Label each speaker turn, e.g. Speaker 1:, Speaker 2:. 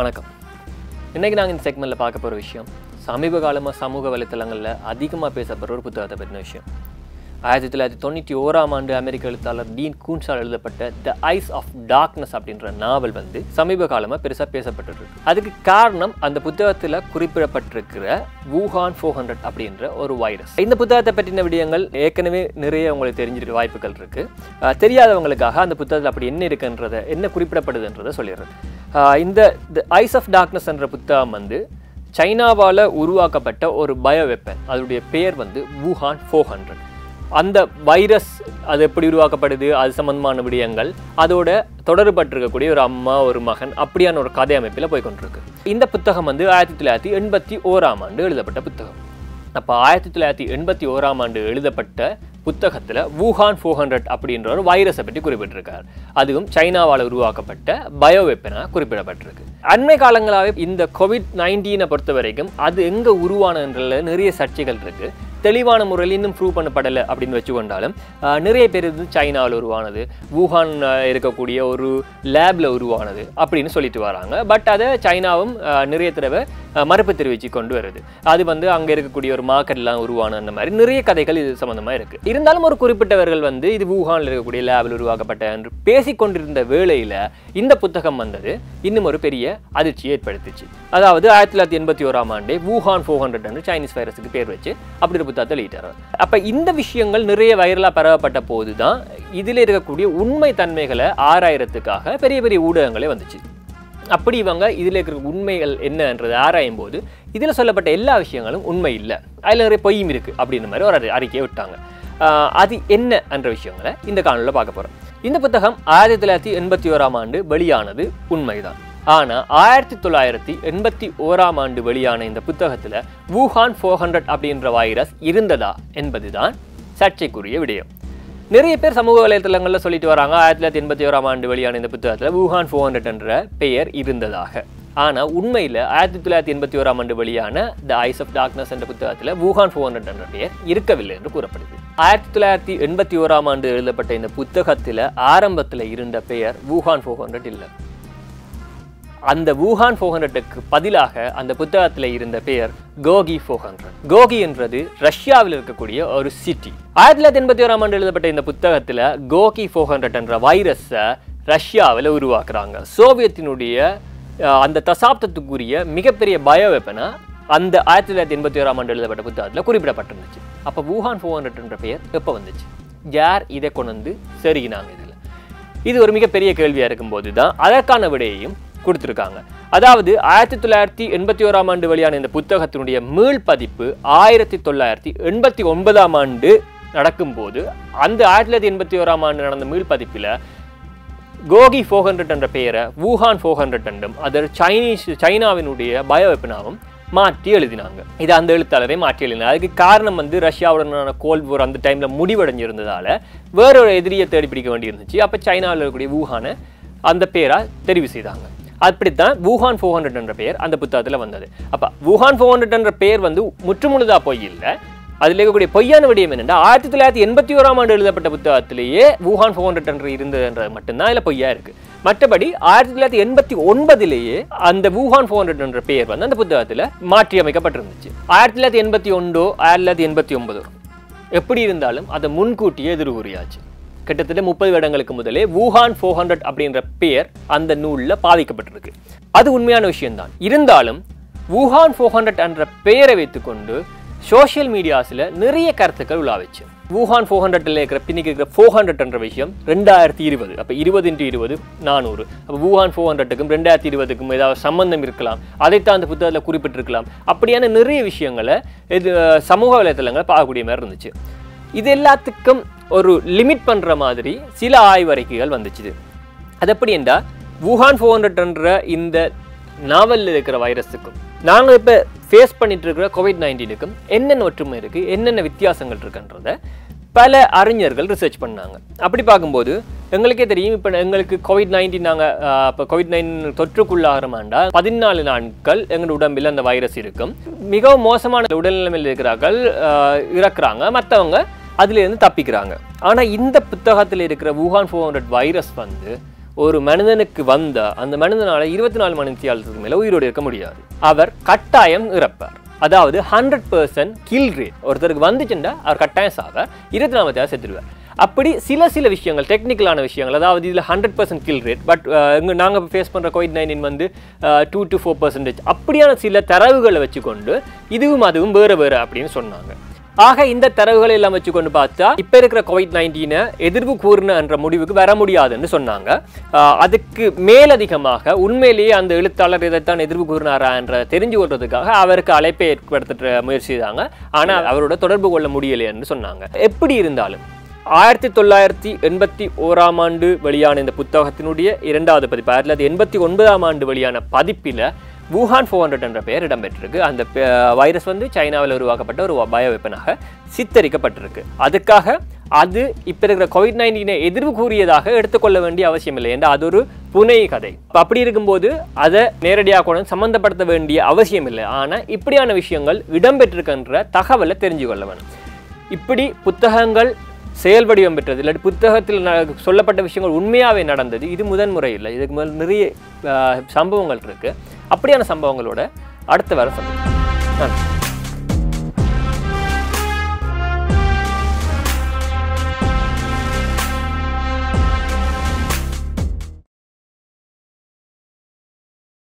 Speaker 1: வணக்கம் இன்றைக்கி நாங்கள் இந்த செக்மெண்ட்டில் பார்க்க போகிற விஷயம் சமீப காலமாக சமூக வலைத்தளங்களில் அதிகமாக பேசப்படுற ஒரு புத்தகத்தை பற்றின விஷயம் ஆயிரத்தி தொள்ளாயிரத்தி தொண்ணூற்றி ஓராம் ஆண்டு அமெரிக்க எழுத்தாளர் டீன் கூன்ஸால் எழுதப்பட்ட த ஐஸ் ஆஃப் டார்க்னஸ் அப்படின்ற நாவல் வந்து சமீப காலமாக பெருசாக பேசப்பட்டு இருக்கு அதுக்கு காரணம் அந்த புத்தகத்தில் குறிப்பிடப்பட்டிருக்கிற வூஹான் ஃபோர் ஹண்ட்ரட் அப்படின்ற ஒரு வைரஸ் இந்த புத்தகத்தை பற்றின விடயங்கள் ஏற்கனவே நிறைய உங்களுக்கு தெரிஞ்சிருக்க வாய்ப்புகள் இருக்கு அஹ் தெரியாதவங்களுக்காக அந்த புத்தகத்தில் அப்படி என்ன இருக்குன்றதை என்ன குறிப்பிடப்படுதுன்றதை சொல்லிடுறேன் அஹ் இந்த த ஐஸ் ஆஃப் டார்க்னஸ் என்ற புத்தகம் வந்து சைனாவால் உருவாக்கப்பட்ட ஒரு பயோ வெப்பன் அதனுடைய பெயர் வந்து வூஹான் ஃபோர் ஹண்ட்ரட் அந்த வைரஸ் அது எப்படி உருவாக்கப்படுது அது சம்பந்தமான விடயங்கள் அதோட தொடர்பட்டிருக்கக்கூடிய ஒரு அம்மா ஒரு மகன் அப்படியான ஒரு கதை அமைப்பில் போய் கொண்டிருக்கு இந்த புத்தகம் வந்து ஆயிரத்தி தொள்ளாயிரத்தி எண்பத்தி ஓராம் ஆண்டு எழுதப்பட்ட புத்தகம் அப்போ ஆயிரத்தி தொள்ளாயிரத்தி எண்பத்தி ஓராம் ஆண்டு எழுதப்பட்ட புத்தகத்தில் வூஹான் ஃபோர் ஹண்ட்ரட் அப்படின்ற ஒரு வைரஸை பற்றி குறிப்பிட்டிருக்கார் அதுவும் சைனாவால் உருவாக்கப்பட்ட பயோ வெப்பனாக குறிப்பிடப்பட்டிருக்கு அண்மை காலங்களாகவே இந்த கோவிட் நைன்டீனை பொறுத்த வரைக்கும் அது எங்கே உருவானதுன்றதுல நிறைய சர்ச்சைகள் இருக்குது தெளிவான முறையில் இன்னும் ப்ரூவ் பண்ணப்படலை அப்படின்னு வச்சுக்கொண்டாலும் ஆஹ், நிறைய பேர் இது சைனாவில் உருவானது வூஹான் ஆஹ், இருக்கக்கூடிய ஒரு லேபில் உருவானது அப்படின்னு சொல்லிட்டு வராங்க பட் அதை சைனாவும் ஆஹ், நிறைய தடவை ஆஹ், மறுப்பு தெரிவித்து கொண்டு வருது அது வந்து அங்கே இருக்கக்கூடிய ஒரு மார்க்கெட்லாம் உருவான அந்த மாதிரி நிறைய கதைகள் இது சம்மந்தமாக இருக்குது இருந்தாலும் ஒரு குறிப்பிட்டவர்கள் வந்து இது வூஹானில் இருக்கக்கூடிய லேபில் உருவாக்கப்பட்ட என்று பேசிக்கொண்டிருந்த வேளையில் இந்த புத்தகம் வந்தது இன்னும் ஒரு பெரிய அதிர்ச்சியை ஏற்படுத்துச்சு அதாவது ஆயிரத்தி தொள்ளாயிரத்தி எண்பத்தி ஓராம் ஆண்டே வூஹான் ஃபோர் ஹண்ட்ரட் என்று சைனீஸ் வைரஸுக்கு பேர் வச்சு அப்படி ஒரு புத்தகத்தை வெளியிட்டார் அப்போ இந்த விஷயங்கள் நிறைய வைரலாக பரவப்பட்ட போது தான் இதில் இருக்கக்கூடிய உண்மை தன்மைகளை ஆராயறதுக்காக பெரிய பெரிய ஊடகங்களே வந்துச்சு அப்படி இவங்க இதில் இருக்கிற உண்மைகள் என்னன்றது ஆராயும் போது இதில் சொல்லப்பட்ட எல்லா விஷயங்களும் உண்மை இல்லை அதில் நிறைய பொய்யும் இருக்குது அப்படின்ற மாதிரி ஒரு அறி- அறிக்கையை விட்டாங்க ஆஹ் அது என்ன என்ற விஷயங்களை இந்த காணொலியில் பார்க்க போகிறோம் இந்த புத்தகம் ஆயிரத்தி தொள்ளாயிரத்தி எண்பத்தி ஓராம் ஆண்டு வெளியானது உண்மைதான் ஆனால் ஆயிரத்தி தொள்ளாயிரத்தி எண்பத்தி ஓராம் ஆண்டு வெளியான இந்த புத்தகத்தில் வூஹான் ஃபோர் ஹண்ட்ரட் அப்படின்ற வைரஸ் இருந்ததா என்பதுதான் சர்ச்சைக்குரிய விடயம் நிறைய பேர் சமூக வலைத்தளங்களில் சொல்லிட்டு வராங்க ஆயிரத்தி தொள்ளாயிரத்தி எண்பத்தி ஓராம் ஆண்டு வெளியான இந்த புத்தகத்தில் வூஹான் ஃபோர் ஹண்ட்ரட் என்ற பெயர் இருந்ததாக ஆனால் உண்மையில் ஆயிரத்தி தொள்ளாயிரத்தி எண்பத்தி ஓராம் ஆண்டு வெளியான த ஐஸ் ஆஃப் டார்க்னஸ் என்ற புத்தகத்தில் வூஹான் ஃபோர் ஹண்ட்ரட் என்ற பெயர் இருக்கவில்லை என்று கூறப்படுது ஆயிரத்தி தொள்ளாயிரத்தி எண்பத்தி ஓராம் ஆண்டு எழுதப்பட்ட இந்த புத்தகத்தில் ஆரம்பத்தில் இருந்த பெயர் வூஹான் ஃபோர் ஹண்ட்ரட் இல்லை அந்த வூஹான் ஃபோர் ஹண்ட்ரட்டுக்கு பதிலாக அந்த புத்தகத்தில் இருந்த பெயர் கோகி ஃபோர் ஹண்ட்ரட் கோகி என்றது ரஷ்யாவில் இருக்கக்கூடிய ஒரு சிட்டி ஆயிரத்தி தொள்ளாயிரத்தி எண்பத்தி ஓராம் ஆண்டு எழுதப்பட்ட இந்த புத்தகத்தில் கோகி ஃபோர் ஹண்ட்ரட் என்ற வைரஸை ரஷ்யாவில் உருவாக்குறாங்க சோவியத்தினுடைய அஹ், அந்த தசாப்தத்துக்குரிய மிகப்பெரிய பயோ வெப்பனா அந்த ஆயிரத்தி தொள்ளாயிரத்தி எண்பத்தி ஓராம் ஆண்டு எழுதப்பட்ட புத்தகத்தில் குறிப்பிடப்பட்டிருந்துச்சு அப்போ வூஹான் ஃபோர் ஹண்ட்ரட் என்ற பெயர் எப்போ வந்துச்சு யார் இதை கொண்டு வந்து செருகினாங்க இதில் இது ஒரு மிகப்பெரிய கேள்வியாக இருக்கும்போது தான் அதற்கான விடையையும் கொடுத்துருக்காங்க அதாவது ஆயிரத்தி தொள்ளாயிரத்தி எண்பத்தி ஓராம் ஆண்டு வெளியான இந்த புத்தகத்தினுடைய மீள் பதிப்பு ஆயிரத்தி தொள்ளாயிரத்தி எண்பத்தி ஒன்பதாம் ஆண்டு நடக்கும்போது அந்த ஆயிரத்தி தொள்ளாயிரத்தி எண்பத்தி ஓராம் ஆண்டு நடந்த மீள் பதிப்பில் கோகி ஃபோர் ஹண்ட்ரட் என்ற பெயரை வூஹான் ஃபோர் ஹண்ட்ரட் என்றும் அதர் சைனீஸ் சைனாவினுடைய பயோ வெப்பனாவும் மாற்றி எழுதினாங்க இது அந்த எழுத்தாளரை மாற்றி எழுதினார் அதுக்கு காரணம் வந்து ரஷ்யாவுடனான கோல்ட் போர் அந்த டைமில் முடிவடைஞ்சிருந்ததால வேறொரு எதிரியை தேடி பிடிக்க வேண்டியிருந்துச்சு அப்போ சைனாவில் இருக்கக்கூடிய வூஹானை அந்த பேரா தெரிவு செய்தாங்க அப்படித்தான் வூஹான் ஃபோர் ஹண்ட்ரட் என்ற பெயர் அந்த புத்தகத்தில் வந்தது அப்போ வூஹான் ஃபோர் ஹண்ட்ரட் என்ற பெயர் வந்து முற்றுமுழுதா பொய் இல்லை அதில் இருக்கக்கூடிய பொய்யான விடயம் என்னென்னா ஆயிரத்தி தொள்ளாயிரத்தி எண்பத்தி ஓராம் ஆண்டு எழுதப்பட்ட புத்தகத்திலேயே வூஹான் ஃபோர் ஹண்ட்ரட் என்று இருந்ததுன்றது மட்டும்தான் இதில் பொய்யா இருக்கு மற்றபடி ஆயிரத்தி தொள்ளாயிரத்தி எண்பத்தி ஒன்பதிலேயே அந்த வூஹான் ஃபோர் ஹண்ட்ரட் என்ற பெயர் வந்து அந்த புத்தகத்தில் மாற்றி அமைக்கப்பட்டிருந்துச்சு ஆயிரத்தி தொள்ளாயிரத்தி எண்பத்தி ஒன்றோ ஆயிரத்தி தொள்ளாயிரத்தி எண்பத்தி ஒன்பதோ எப்படி இருந்தாலும் அதை முன்கூட்டியே எதிர்கூறியாச்சு கிட்டத்தட்ட முப்பது வருடங்களுக்கு முதலே வூஹான் ஃபோர் ஹண்ட்ரட் அப்படின்ற பெயர் அந்த நூலில் பாதிக்கப்பட்டிருக்கு அது உண்மையான விஷயம்தான் இருந்தாலும் வூஹான் ஃபோர் ஹண்ட்ரட் என்ற பெயரை வைத்துக்கொண்டு சோஷியல் மீடியாஸில் நிறைய கருத்துக்கள் உலாவிச்சு வூஹான் ஃபோர் ஹண்ட்ரட்ல இருக்கிற பின்னிக்கு இருக்கிற ஃபோர் ஹண்ட்ரட் என்ற விஷயம் ரெண்டாயிரத்தி இருபது அப்போ இருபது இன்ட்டு இருபது நானூறு அப்போ வூஹான் ஃபோர் ஹண்ட்ரட்டுக்கும் ரெண்டாயிரத்தி இருபதுக்கும் ஏதாவது சம்பந்தம் இருக்கலாம் அதைத்தான் அந்த புத்தகத்தில் குறிப்பிட்டிருக்கலாம் அப்படியான நிறைய விஷயங்களை இது சமூக வலைத்தளங்களை பார்க்கக்கூடிய மாதிரி இருந்துச்சு இது எல்லாத்துக்கும் ஒரு லிமிட் பண்ணுற மாதிரி சில ஆய்வறிக்கைகள் வந்துச்சு அது எப்படி என்றால் வூஹான் ஃபோர் ஹண்ட்ரட்ன்ற இந்த நாவலில் இருக்கிற வைரஸுக்கும் நாங்கள் இப்போ ஃபேஸ் பண்ணிட்டு இருக்கிற கோவிட் நைன்டீனுக்கும் என்னென்ன ஒற்றுமை இருக்குது என்னென்ன வித்தியாசங்கள் இருக்குன்றத பல அறிஞர்கள் ரிசர்ச் பண்ணாங்க அப்படி பார்க்கும்போது எங்களுக்கே தெரியும் இப்போ எங்களுக்கு கோவிட் நைன்டீன் நாங்கள் இப்போ கோவிட் நைன்டீன் தொற்றுக்குள்ளாகிறோமாண்டா பதினாலு நாட்கள் எங்கள் உடம்பில் அந்த வைரஸ் இருக்கும் மிகவும் மோசமான உடல்நிலைமையில் இருக்கிறார்கள் ஆஹ் இறக்குறாங்க மற்றவங்க அதிலிருந்து தப்பிக்கிறாங்க ஆனால் இந்த புத்தகத்தில் இருக்கிற வூஹான் ஃபோர் ஹண்ட்ரட் வைரஸ் வந்து ஒரு மனிதனுக்கு வந்த அந்த மனிதனால இருபத்தி நாலு மணி நேரத்துக்கு மேலே உயிரோடு இருக்க முடியாது அவர் கட்டாயம் இறப்பார் அதாவது ஹண்ட்ரட் பர்சன்ட் கில் ரேட் ஒருத்தருக்கு வந்துச்சுன்னா அவர் கட்டாயம் சாவார் இருபத்தி நாலு மணி செத்துருவார் அப்படி சில சில விஷயங்கள் டெக்னிக்கலான விஷயங்கள் அதாவது இதில் hundred percent kill rate but இங்கே நாங்கள் ஃபேஸ் பண்ணுற கோவிட் நைன்டீன் வந்து டூ டு ஃபோர் பர்சன்டேஜ் அப்படியான சில தரவுகளை வச்சுக்கொண்டு இதுவும் அதுவும் வேறு வேறு அப்படின்னு சொன்னாங்க ஆக இந்த தரவுகளை எல்லாம் வச்சுக்கொண்டு பார்த்தா இப்போ இருக்கிற கோவிட் நைன்டீனை எதிர்ப்பு கூறின என்ற முடிவுக்கு வர முடியாதுன்னு சொன்னாங்க ஆஹ் அதுக்கு மேலதிகமாக உண்மையிலேயே அந்த எழுத்தாளர் இதைத்தான் எதிர்ப்பு கூறினாரா என்ற தெரிஞ்சு கொள்றதுக்காக அவருக்கு அழைப்பை ஏற்படுத்துற முயற்சி செய்தாங்க ஆனால் அவரோட தொடர்பு கொள்ள முடியலைன்னு சொன்னாங்க எப்படி இருந்தாலும் ஆயிரத்தி தொள்ளாயிரத்தி எண்பத்தி ஓராம் ஆண்டு வெளியான இந்த புத்தகத்தினுடைய இரண்டாவது பதிப்பு ஆயிரத்தி தொள்ளாயிரத்தி எண்பத்தி ஒன்பதாம் ஆண்டு வெளியான பதிப்பில் வூஹான் ஃபோர் ஹண்ட்ரட் என்ற பெயர் இடம்பெற்றிருக்கு அந்த பெ- வைரஸ் வந்து சைனாவில் உருவாக்கப்பட்ட ஒரு பயோ வெப்பனாக சித்தரிக்கப்பட்டிருக்கு அதுக்காக அது இப்போ இருக்கிற கோவிட் நைன்டீனை எதிர்வு கூறியதாக எடுத்துக்கொள்ள வேண்டிய அவசியம் இல்லை ஏன்னா அது ஒரு புனை கதை அப்ப அப்படி இருக்கும்போது அதை நேரடியாக கூட சம்மந்தப்படுத்த வேண்டிய அவசியம் இல்லை ஆனால் இப்படியான விஷயங்கள் இடம்பெற்றிருக்கின்ற தகவலை தெரிஞ்சு கொள்ள வேணும் இப்படி புத்தகங்கள் செயல் வடிவம் பெற்றது இல்லாட்டி புத்தகத்தில் ந- சொல்லப்பட்ட விஷயங்கள் உண்மையாகவே நடந்தது இது முதன்முறை இல்லை இதுக்கு மேல் நிறைய ஆஹ், சம்பவங்கள் இருக்குது அப்படியான சம்பவங்களோட அடுத்த வர சந்திப்போம் நன்றி